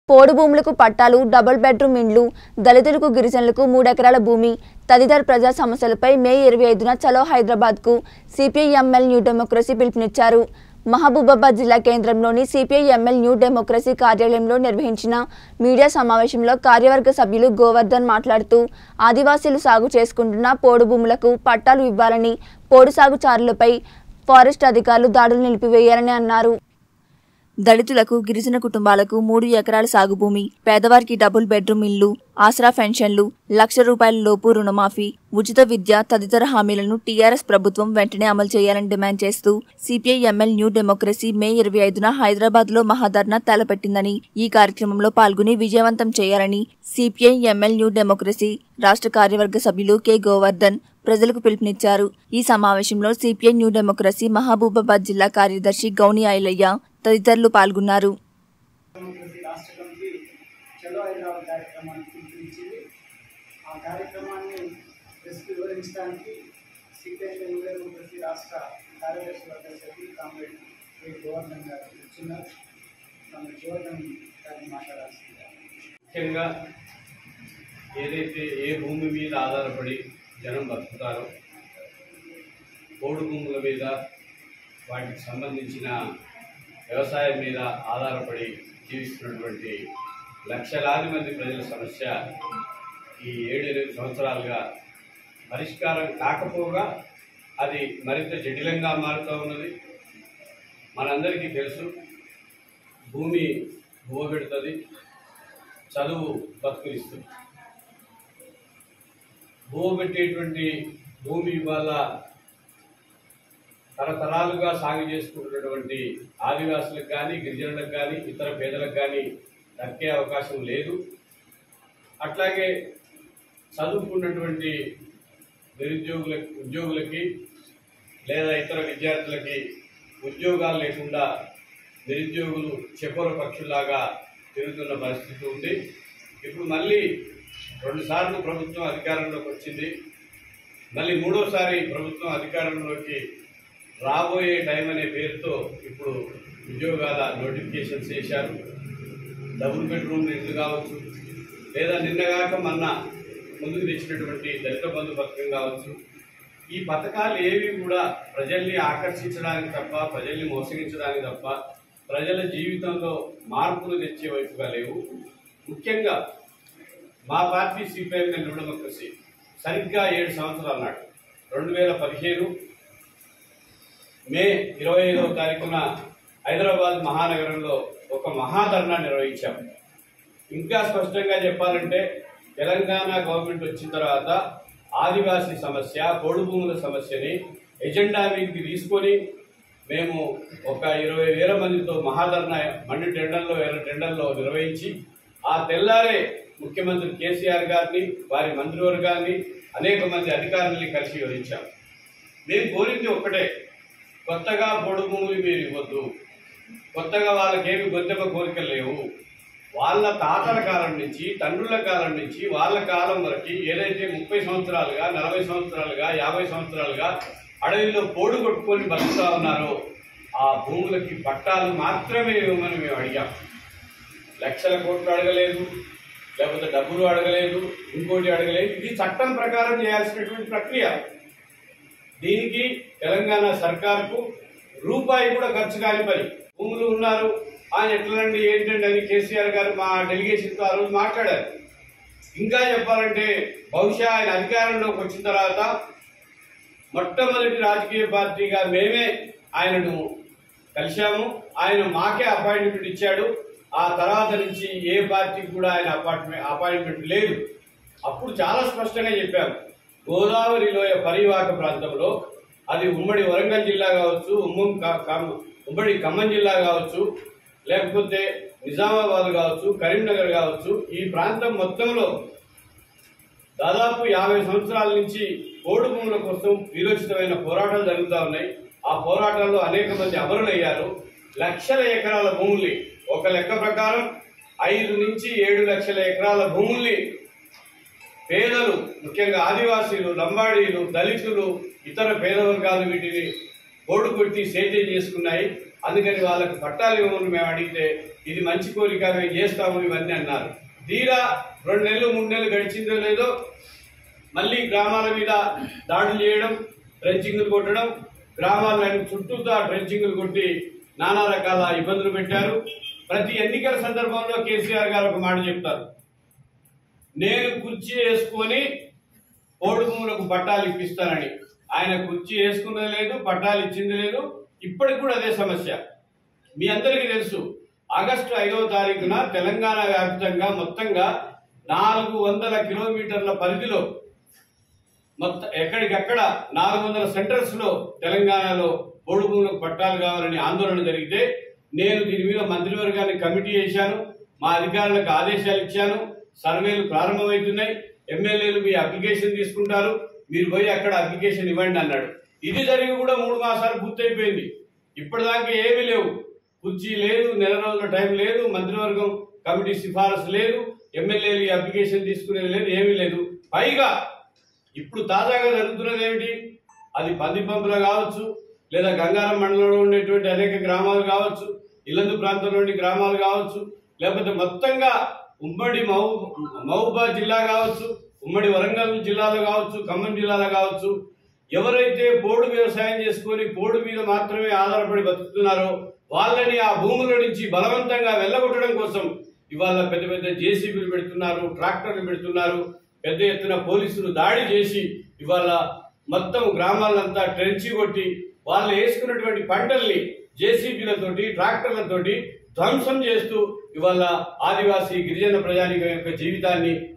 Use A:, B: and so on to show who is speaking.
A: పోడు భూములకు పట్టాలు డబుల్ బెడ్రూమ్ ఇండ్లు దళితులకు గిరిజనులకు మూడెకరాల భూమి తదితర ప్రజా సమస్యలపై మే ఇరవై ఐదున చలో హైదరాబాద్కు సిపిఐఎంఎల్ న్యూ డెమోక్రసీ పిలుపునిచ్చారు మహబూబాబాద్ జిల్లా కేంద్రంలోని సిపిఐఎంఎల్ న్యూ డెమోక్రసీ కార్యాలయంలో నిర్వహించిన మీడియా సమావేశంలో కార్యవర్గ సభ్యులు గోవర్ధన్ మాట్లాడుతూ ఆదివాసీలు సాగు చేసుకుంటున్న పోడు భూములకు పట్టాలు ఇవ్వాలని పోడు సాగుచారులపై ఫారెస్ట్ అధికారులు దాడులు నిలిపివేయాలని అన్నారు దళితులకు గిరిజన కుటుంబాలకు మూడు ఎకరాల సాగు భూమి పేదవారికి డబుల్ బెడ్రూమ్ ఇల్లు ఆసరా పెన్షన్లు లక్ష రూపాయల లోపు రుణమాఫీ ఉచిత విద్య తదితర హామీలను టీఆర్ఎస్ ప్రభుత్వం వెంటనే అమలు చేయాలని డిమాండ్ చేస్తూ CPI ML new democracy May ఇరవై ఐదున హైదరాబాద్ లో మహాధర్నా తలపెట్టిందని ఈ కార్యక్రమంలో పాల్గొని విజయవంతం చేయాలని సిపిఐ ఎంఎల్ న్యూ డెమోక్రసీ రాష్ట్ర కార్యవర్గ సభ్యులు కె గోవర్ధన్ ప్రజలకు పిలుపునిచ్చారు ఈ సమావేశంలో సిపిఐ న్యూ డెమోక్రసీ మహబూబాబాద్ జిల్లా కార్యదర్శి గౌని ఐలయ్య తదితరులు పాల్గొన్నారు
B: డెమోక్రసీ రాష్ట్ర కమిటీ చలో హైదరాబాద్ కార్యక్రమాన్ని పిలుపునిచ్చింది ఆ కార్యక్రమాన్ని ప్రెస్కి వివరించడానికి సిపిఐ డెమోక్రసీ రాష్ట్ర కార్యదర్శి వర్గ సభ్యులు కామ్రేడ్ కె గోవర్ధన్ గారు కూర్చున్నారు మన గోవర్ధన్ గారిని మాట్లాడాల్సిందిగా
C: ముఖ్యంగా ఏదైతే ఏ భూమి మీద ఆధారపడి జనం బతుకుతారో పోడు భూముల మీద వాటికి సంబంధించిన వ్యవసాయం మీద ఆధారపడి జీవిస్తున్నటువంటి లక్షలాది మంది ప్రజల సమస్య ఈ ఏడు ఎనిమిది సంవత్సరాలుగా పరిష్కారం కాకపోగా అది మరింత జటిలంగా మారుతూ ఉన్నది మనందరికీ తెలుసు భూమి భూపెడుతుంది చదువు బతుకునిస్తుంది భూమి పెట్టేటువంటి భూమి వల్ల తరతరాలుగా సాగు చేసుకుంటున్నటువంటి ఆదివాసులకు కానీ గిరిజనులకు కానీ ఇతర పేదలకు కానీ దక్కే అవకాశం లేదు అట్లాగే చదువుకున్నటువంటి నిరుద్యోగుల ఉద్యోగులకి లేదా ఇతర విద్యార్థులకి ఉద్యోగాలు లేకుండా నిరుద్యోగులు చెకోర పక్షులాగా తిరుగుతున్న పరిస్థితి ఉంది ఇప్పుడు మళ్ళీ రెండుసార్లు ప్రభుత్వం అధికారంలోకి వచ్చింది మళ్ళీ మూడోసారి ప్రభుత్వం అధికారంలోకి రాబోయే టైం అనే పేరుతో ఇప్పుడు ఉద్యోగాల నోటిఫికేషన్స్ చేశారు డబుల్ బెడ్రూమ్ ఇల్లు కావచ్చు లేదా నిన్నగాక మొన్న ముందుకు తెచ్చినటువంటి దళిత బంధు పథకం కావచ్చు ఈ పథకాలు ఏవి కూడా ప్రజల్ని ఆకర్షించడానికి తప్ప ప్రజల్ని మోసగించడానికి తప్ప ప్రజల జీవితంలో మార్పులు తెచ్చే వైపుగా లేవు ముఖ్యంగా మా పార్టీ సిపిఐఎం డెమోక్రసీ సరిగ్గా ఏడు సంవత్సరాలు నాడు రెండు వేల పదిహేను మే ఇరవై ఐదవ తారీఖున హైదరాబాద్ మహానగరంలో ఒక మహాధర్నా నిర్వహించాము ఇంకా స్పష్టంగా చెప్పాలంటే తెలంగాణ గవర్నమెంట్ వచ్చిన తర్వాత ఆదివాసీ సమస్య పోడు భూముల సమస్యని ఎజెండా మీదకి తీసుకొని మేము ఒక ఇరవై వేల మందితో మహాధర్నా మండి టెండర్లో ఎర్ర టెండర్లో నిర్వహించి ఆ తెల్లారే ముఖ్యమంత్రి కేసీఆర్ గారిని వారి మంత్రివర్గాన్ని అనేక మంది అధికారుల్ని కలిసి వివరించాం మేము కోరింది ఒక్కటే కొత్తగా పొడు భూములు మీరు ఇవ్వద్దు కొత్తగా వాళ్ళకేమి గొంతెమ్మ కోరికలు లేవు వాళ్ళ తాతల కాలం నుంచి తండ్రుల కాలం నుంచి వాళ్ళ కాలం వరకు ఏదైతే ముప్పై సంవత్సరాలుగా నలభై సంవత్సరాలుగా యాభై సంవత్సరాలుగా అడవిలో పోడు కొట్టుకొని బతుకుతా ఉన్నారో ఆ భూములకి పట్టాలు మాత్రమే ఇవ్వమని మేము అడిగాం లక్షల కోట్లు అడగలేదు లేకపోతే డబ్బులు అడగలేదు ఇంకోటి అడగలేదు ఇది చట్టం ప్రకారం చేయాల్సినటువంటి ప్రక్రియ దీనికి తెలంగాణ సర్కార్కు రూపాయి కూడా ఖర్చు కాని పని భూములు ఉన్నారు ఆయన ఎట్లండి ఏంటండి అని కేసీఆర్ గారు మా డెలిగేషన్తో ఆ రోజు మాట్లాడారు ఇంకా చెప్పాలంటే బహుశా ఆయన అధికారంలోకి వచ్చిన తర్వాత మొట్టమొదటి రాజకీయ పార్టీగా మేమే ఆయనను కలిశాము ఆయన మాకే అపాయింట్మెంట్ ఇచ్చాడు ఆ తర్వాత నుంచి ఏ పార్టీకి కూడా ఆయన అపాయింట్మెంట్ అపాయింట్మెంట్ లేదు అప్పుడు చాలా స్పష్టంగా చెప్పాము గోదావరి లోయ పరివాహక ప్రాంతంలో అది ఉమ్మడి వరంగల్ జిల్లా కావచ్చు ఉమ్మం క- కమ్- ఉమ్మడి ఖమ్మం జిల్లా కావచ్చు లేకపోతే నిజామాబాద్ కావచ్చు కరీంనగర్ కావచ్చు ఈ ప్రాంతం మొత్తంలో దాదాపు యాభై సంవత్సరాల నుంచి పోడు భూముల కోసం వీరోచితమైన పోరాటాలు జరుగుతూ ఉన్నాయి ఆ పోరాటాల్లో అనేక మంది అమరులయ్యారు లక్షల ఎకరాల భూముల్ని ఒక లెక్క ప్రకారం ఐదు నుంచి ఏడు లక్షల ఎకరాల భూముల్ని పేదలు ముఖ్యంగా ఆదివాసీలు లంబాడీలు దళితులు ఇతర పేద వర్గాలు వీటిని పోడు కొట్టి సేద్యం చేసుకున్నాయి అందుకని వాళ్ళకి పట్టాలు ఇవ్వమని మేము అడిగితే ఇది మంచి కోరిక మేము చేస్తాము ఇవన్నీ అన్నారు తీరా రెండు నెలలు మూడు నెలలు గడిచిందో లేదో మళ్ళీ గ్రామాల మీద దాడులు చేయడం డ్రెంచింగ్లు కొట్టడం గ్రామాలను చుట్టూతా డ్రెంచింగ్లు కొట్టి నానా రకాల ఇబ్బందులు పెట్టారు ప్రతి ఎన్నికల సందర్భంలో కేసీఆర్ గారు ఒక మాట చెప్తారు నేను కుర్చీ వేసుకొని ఓడు భూములకు పట్టాలు ఇప్పిస్తానని ఆయన కుర్చీ వేసుకున్నది లేదు పట్టాలు ఇచ్చింది లేదు ఇప్పటికి కూడా అదే సమస్య మీ అందరికీ తెలుసు ఆగస్టు ఐదవ తారీఖున తెలంగాణ వ్యాప్తంగా మొత్తంగా నాలుగు వందల కిలోమీటర్ల పరిధిలో మొత్తం ఎక్కడికక్కడ నాలుగు వందల సెంటర్స్ లో తెలంగాణలో పోడు భూములకు పట్టాలు కావాలని ఆందోళన జరిగితే నేను దీని మీద మంత్రివర్గాన్ని కమిటీ చేశాను మా అధికారులకు ఆదేశాలు ఇచ్చాను సర్వేలు ప్రారంభమవుతున్నాయి ఎమ్మెల్యేలు మీ అప్లికేషన్ తీసుకుంటారు మీరు పోయి అక్కడ అప్లికేషన్ ఇవ్వండి అన్నాడు ఇది జరిగి కూడా మూడు మాసాలు పూర్తయిపోయింది ఇప్పటిదాకా ఏమీ లేవు కుర్చీ లేదు నెల రోజుల టైం లేదు మంత్రివర్గం కమిటీ సిఫారసు లేదు ఎమ్మెల్యేలు ఈ అప్లికేషన్ తీసుకునేది లేదు ఏమీ లేదు పైగా ఇప్పుడు తాజాగా జరుగుతున్నది ఏమిటి అది పందిపంపులో కావచ్చు లేదా గంగారం మండలంలో ఉండేటువంటి అనేక గ్రామాలు కావచ్చు ఇల్లందు ప్రాంతంలోని గ్రామాలు కావచ్చు లేకపోతే మొత్తంగా ఉమ్మడి మహూ మహబూబాద్ జిల్లా కావచ్చు ఉమ్మడి వరంగల్ జిల్లాలో కావచ్చు ఖమ్మం జిల్లాలో కావచ్చు ఎవరైతే పోడు వ్యవసాయం చేసుకొని పోడు మీద మాత్రమే ఆధారపడి బతుకుతున్నారో వాళ్ళని ఆ భూముల నుంచి బలవంతంగా వెళ్ళగొట్టడం కోసం ఇవాళ పెద్ద పెద్ద జేసీబీలు పెడుతున్నారు ట్రాక్టర్లు పెడుతున్నారు పెద్ద ఎత్తున పోలీసులు దాడి చేసి ఇవాళ మొత్తం గ్రామాలంతా ట్రెంచి కొట్టి వాళ్ళు వేసుకున్నటువంటి పంటల్ని జేసీబీలతోటి ట్రాక్టర్లతోటి ధ్వంసం చేస్తూ ఇవాళ ఆదివాసీ గిరిజన ప్రజానికం యొక్క జీవితాన్ని